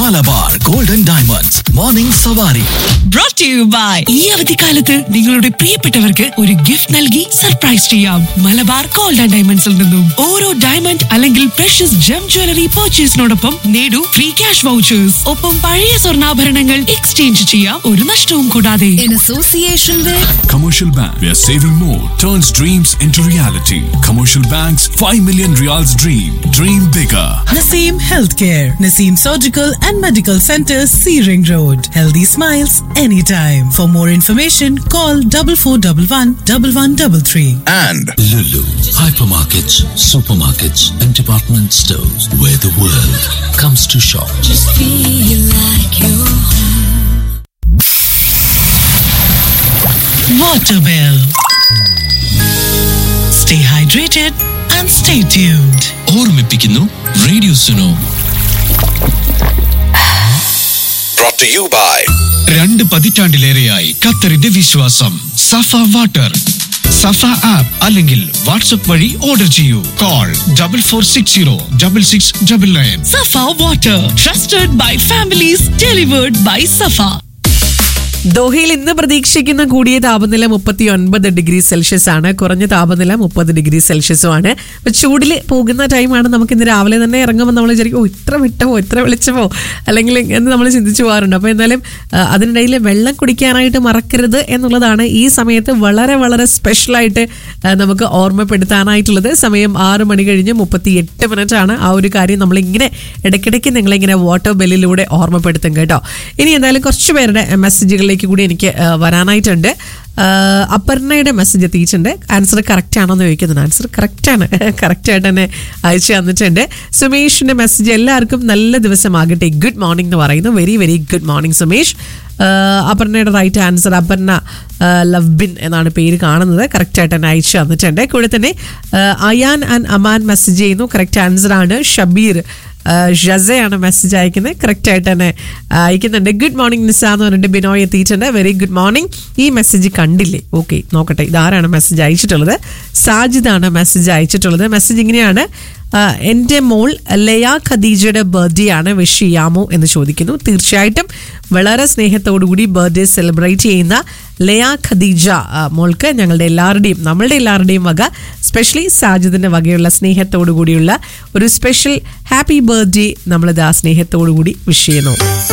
Malabar golden diamonds morning സവാരി brought to you by ഈ അവധിക്കാലത്ത് നിങ്ങളുടെ പ്രിയപ്പെട്ടവർക്ക് ഒരു ഗിഫ്റ്റ് നൽകി സർപ്രൈസ് ചെയ്യാം മലബാർ ഗോൾഡ് ആൻഡ് ഡയമണ്ട്സിൽ നിന്നും ഓരോ ഡയമണ്ട് അല്ലെങ്കിൽ പ്രഷ്യസ് ജം ജ്വല്ലറി പർച്ചേസിനോടൊപ്പം നേടൂ ഫ്രീ ക്യാഷ് വൗച്ചേഴ്സ് ഒപ്പം പഴയ സ്വർണ്ണാഭരണങ്ങൾ എക്സ്ചേഞ്ച് ചെയ്യാം ഒരു നഷ്ടവും കൂടാതെ in association with Commercial Bank, where saving more turns dreams into reality. Commercial Bank's 5 million reals dream. Dream bigger. Naseem Healthcare, Naseem Surgical and Medical Center, C Ring Road. Healthy smiles anytime. For more information, call double four double one double one double three. and Lulu, hypermarkets, supermarkets, and department stores where the world comes to shop. feel like you Waterwell. Stay hydrated and stay tuned. ഓർമ്മിപ്പിക്കുന്നു radio Suno brought to you by രണ്ട് പതിറ്റാണ്ടിലേറെയായി ഖത്തറിന്റെ വിശ്വാസം Safa water Safa app അല്ലെങ്കിൽ WhatsApp വഴി order ചെയ്യൂ call double four six zero double six double nine Safa Water, trusted by families, delivered by Safa. ദോഹയിൽ ഇന്ന് പ്രതീക്ഷിക്കുന്ന കൂടിയ താപനില മുപ്പത്തി ഒൻപത് ഡിഗ്രി സെൽഷ്യസ് ആണ് കുറഞ്ഞ താപനില മുപ്പത് ഡിഗ്രി സെൽഷ്യസും ആണ് അപ്പൊ ചൂടിൽ പോകുന്ന ടൈമാണ് നമുക്ക് ഇന്ന് രാവിലെ തന്നെ ഇറങ്ങുമ്പോൾ നമ്മൾ വിചാരിക്കും ഓ ഇത്ര വിട്ടമോ ഇത്ര വെളിച്ചമോ അല്ലെങ്കിൽ എന്ന് നമ്മൾ ചിന്തിച്ചു പോകാറുണ്ട് അപ്പോൾ എന്നാലും ആ, അതിനിടയിൽ വെള്ളം കുടിക്കാനായിട്ട് മറക്കരുത് എന്നുള്ളതാണ് ഈ സമയത്ത് വളരെ വളരെ സ്പെഷ്യലായിട്ട് ആ, നമുക്ക് ഓർമ്മപ്പെടുത്താനായിട്ടുള്ളത് സമയം ആറ് മണി കഴിഞ്ഞ് മുപ്പത്തി എട്ട് മിനിറ്റ് ആണ് ആ ഒരു കാര്യം നമ്മളിങ്ങനെ ഇടയ്ക്കിടയ്ക്ക് നിങ്ങളിങ്ങനെ വാട്ടർ ബെല്ലിലൂടെ ഓർമ്മപ്പെടുത്തും കേട്ടോ ഇനി എന്തായാലും കുറച്ച് പേരുടെ മെസ്സേജുകളിലേക്ക് കൂടി എനിക്ക് ആ, വരാനായിട്ടുണ്ട് ആ, അപർണയുടെ മെസ്സേജ് എത്തിയിട്ടുണ്ട് ആൻസർ കറക്റ്റ് ആണോ എന്ന് ചോദിക്കുന്നത് ആൻസർ കറക്റ്റാണ് കറക്റ്റായിട്ട് തന്നെ അയച്ചു തന്നിട്ടുണ്ട് സുമേഷിന്റെ മെസ്സേജ് എല്ലാവർക്കും നല്ല ദിവസമാകട്ടെ ഗുഡ് മോർണിംഗ് എന്ന് പറയുന്നു very very good morning Sumesh ആ, അപർണയുടെ റൈറ്റ് ആൻസർ അപർണ ആ, ലവ്ബിൻ എന്നാണ് പേര് കാണുന്നത് കറക്റ്റായിട്ട് തന്നെ അയച്ചു തന്നിട്ടുണ്ട് കൂടെ തന്നെ ആ, അയാൻ ആൻഡ് അമാൻ മെസ്സേജ് ചെയ്യുന്നു കറക്റ്റ് ആൻസർ ആണ് ഷബീർ ഷസയാണ് മെസ്സേജ് അയക്കുന്നത് കറക്റ്റ് ആയിട്ട് തന്നെ അയക്കുന്നുണ്ട് ഗുഡ് മോർണിംഗ് നിസ എന്ന് പറഞ്ഞിട്ട് ബിനോയ് എത്തിയിട്ടുണ്ട് വെരി ഗുഡ് മോർണിംഗ് ഈ മെസ്സേജ് കണ്ടില്ലേ ഓക്കെ നോക്കട്ടെ ഇതാരാണ് മെസ്സേജ് അയച്ചിട്ടുള്ളത് സാജിദാണ് മെസ്സേജ് അയച്ചിട്ടുള്ളത് മെസ്സേജ് ഇങ്ങനെയാണ് ആ, എൻ്റെ മോൾ ലയ ഖദീജയുടെ ബർത്ത്ഡേ ആണ് വിഷ് ചെയ്യാമോ എന്ന് ചോദിക്കുന്നു തീർച്ചയായിട്ടും വളരെ സ്നേഹത്തോടുകൂടി ബർത്ത്ഡേ സെലിബ്രേറ്റ് ചെയ്യുന്ന ലയ ഖദീജ ആ, മോൾക്ക് ഞങ്ങളുടെ എല്ലാവരുടെയും നമ്മളുടെ എല്ലാവരുടെയും വക സ്പെഷ്യലി സാജിദിന്റെ വകയുള്ള സ്നേഹത്തോടു കൂടിയുള്ള ഒരു സ്പെഷ്യൽ ഹാപ്പി ബർത്ത്ഡേ നമ്മളിത് ആ സ്നേഹത്തോടു കൂടി വിഷ് ചെയ്യുന്നു